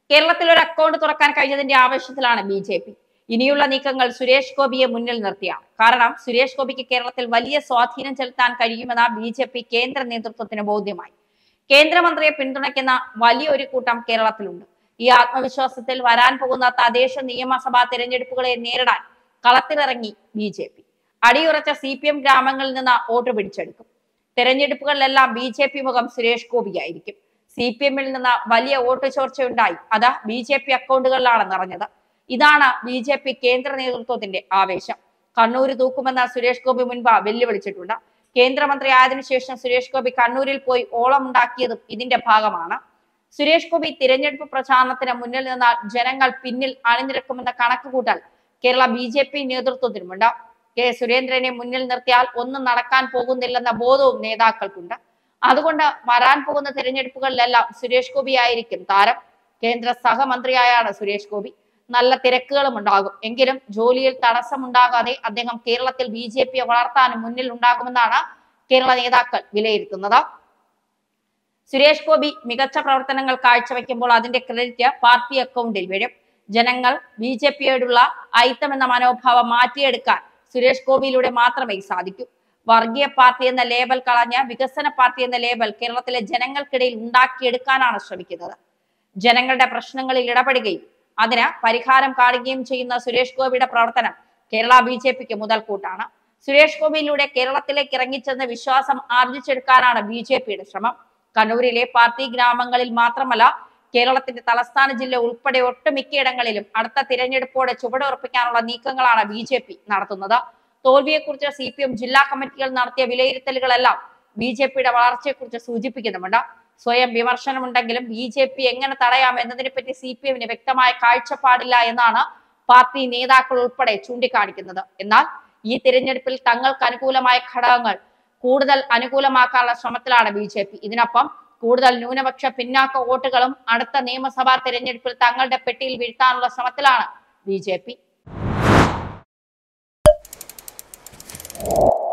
കേരളത്തിൽ ഒരു അക്കൗണ്ട് തുറക്കാൻ കഴിഞ്ഞതിന്റെ ആവശ്യത്തിലാണ് ബി ജെ പി ഇനിയുള്ള നീക്കങ്ങൾ സുരേഷ് ഗോപിയെ മുന്നിൽ നിർത്തിയാണ് കാരണം സുരേഷ് ഗോപിക്ക് കേരളത്തിൽ വലിയ സ്വാധീനം ചെലുത്താൻ കഴിയുമെന്ന ബി ജെ പി കേന്ദ്ര നേതൃത്വത്തിന് ബോധ്യമായി കേന്ദ്രമന്ത്രിയെ പിന്തുണയ്ക്കുന്ന വലിയൊരു കൂട്ടം കേരളത്തിലുണ്ട് ഈ ആത്മവിശ്വാസത്തിൽ വരാൻ പോകുന്ന തദ്ദേശ നിയമസഭാ തെരഞ്ഞെടുപ്പുകളെ നേരിടാൻ കളത്തിലിറങ്ങി ബി ജെ പി അടിയുറച്ച സി പി എം ഗ്രാമങ്ങളിൽ നിന്ന് വോട്ട് പിടിച്ചെടുക്കും തെരഞ്ഞെടുപ്പുകളിലെല്ലാം ബി ജെ പി മുഖം സുരേഷ് ഗോപിയായിരിക്കും സി പി എമ്മിൽ നിന്ന് വലിയ വോട്ട് ചോർച്ചയുണ്ടായി അത് ബി ജെ പി അക്കൗണ്ടുകളിലാണ് നിറഞ്ഞത് ഇതാണ് ബി ജെ പി കേന്ദ്ര നേതൃത്വത്തിന്റെ ആവേശം കണ്ണൂര് തൂക്കുമെന്ന് സുരേഷ് ഗോപി മുൻപ് വെല്ലുവിളിച്ചിട്ടുണ്ട് കേന്ദ്രമന്ത്രി ആയതിനു ശേഷം സുരേഷ് ഗോപി കണ്ണൂരിൽ പോയി ഓളമുണ്ടാക്കിയതും ഇതിന്റെ ഭാഗമാണ് സുരേഷ് ഗോപി തിരഞ്ഞെടുപ്പ് പ്രചാരണത്തിന് മുന്നിൽ നിന്നാൽ ജനങ്ങൾ പിന്നിൽ അണിനിരക്കുമെന്ന കണക്കുകൂട്ടൽ കേരള ബി ജെ പി നേതൃത്വത്തിനുമുണ്ട് കെ സുരേന്ദ്രനെ മുന്നിൽ നിർത്തിയാൽ ഒന്നും നടക്കാൻ പോകുന്നില്ലെന്ന ബോധവും നേതാക്കൾക്കുണ്ട് അതുകൊണ്ട് വരാൻ പോകുന്ന തിരഞ്ഞെടുപ്പുകളിലെല്ലാം സുരേഷ് ഗോപി ആയിരിക്കും താരം കേന്ദ്ര സഹമന്ത്രിയായാണ് സുരേഷ് ഗോപി നല്ല തിരക്കുകളും ഉണ്ടാകും എങ്കിലും ജോലിയിൽ തടസ്സമുണ്ടാകാതെ അദ്ദേഹം കേരളത്തിൽ ബി ജെ പിയെ വളർത്താനും മുന്നിൽ ഉണ്ടാകുമെന്നാണ് കേരള നേതാക്കൾ വിലയിരുത്തുന്നത് സുരേഷ് ഗോപി മികച്ച പ്രവർത്തനങ്ങൾ കാഴ്ചവെക്കുമ്പോൾ അതിന്റെ ക്രെഡിറ്റ് പാർട്ടി അക്കൗണ്ടിൽ വരും ജനങ്ങൾ ബി ജെ പിയോടുള്ള ഐത്തം എന്ന മനോഭാവം മാറ്റിയെടുക്കാൻ സുരേഷ് ഗോപിയിലൂടെ മാത്രമേ സാധിക്കൂ വർഗീയ പാർട്ടി എന്ന ലേബൽ കളഞ്ഞ് വികസന പാർട്ടി എന്ന ലേബൽ കേരളത്തിലെ ജനങ്ങൾക്കിടയിൽ ഉണ്ടാക്കിയെടുക്കാനാണ് ശ്രമിക്കുന്നത് ജനങ്ങളുടെ പ്രശ്നങ്ങളിൽ ഇടപെടുകയും അതിന് പരിഹാരം കാണുകയും ചെയ്യുന്ന സുരേഷ് ഗോപിയുടെ പ്രവർത്തനം കേരള ബി ജെ പിക്ക് മുതൽക്കൂട്ടാണ് സുരേഷ് ഗോപിയിലൂടെ കേരളത്തിലേക്ക് ഇറങ്ങിച്ചെന്ന് വിശ്വാസം ആർജിച്ചെടുക്കാനാണ് ബി ജെ പിയുടെ ശ്രമം കണ്ണൂരിലെ പാർട്ടി ഗ്രാമങ്ങളിൽ മാത്രമല്ല കേരളത്തിന്റെ തലസ്ഥാന ജില്ല ഉൾപ്പെടെ ഒട്ടുമിക്കയിടങ്ങളിലും അടുത്ത തിരഞ്ഞെടുപ്പോടെ ചുവടുറപ്പിക്കാനുള്ള നീക്കങ്ങളാണ് ബി ജെ പി നടത്തുന്നത് തോൽവിയെക്കുറിച്ച് സി പി എം ജില്ലാ കമ്മിറ്റികൾ നടത്തിയ വിലയിരുത്തലുകളെല്ലാം ബി ജെ പിയുടെ വളർച്ചയെക്കുറിച്ച് സൂചിപ്പിക്കുന്നുമുണ്ട് സ്വയം വിമർശനമുണ്ടെങ്കിലും ബി ജെ പി എങ്ങനെ തടയാം എന്നതിനെ പറ്റി സി പി എമ്മിന് വ്യക്തമായ കാഴ്ചപ്പാടില്ല എന്നാണ് പാർട്ടി നേതാക്കൾ ഉൾപ്പെടെ ചൂണ്ടിക്കാണിക്കുന്നത് എന്നാൽ ഈ തിരഞ്ഞെടുപ്പിൽ തങ്ങൾക്ക് അനുകൂലമായ ഘടകങ്ങൾ കൂടുതൽ അനുകൂലമാക്കാനുള്ള ശ്രമത്തിലാണ് ബി ജെ പി ഇതിനൊപ്പം കൂടുതൽ ന്യൂനപക്ഷ പിന്നാക്ക വോട്ടുകളും അടുത്ത നിയമസഭാ തെരഞ്ഞെടുപ്പിൽ തങ്ങളുടെ പെട്ടിയിൽ വീഴ്ത്താനുള്ള ശ്രമത്തിലാണ് ബി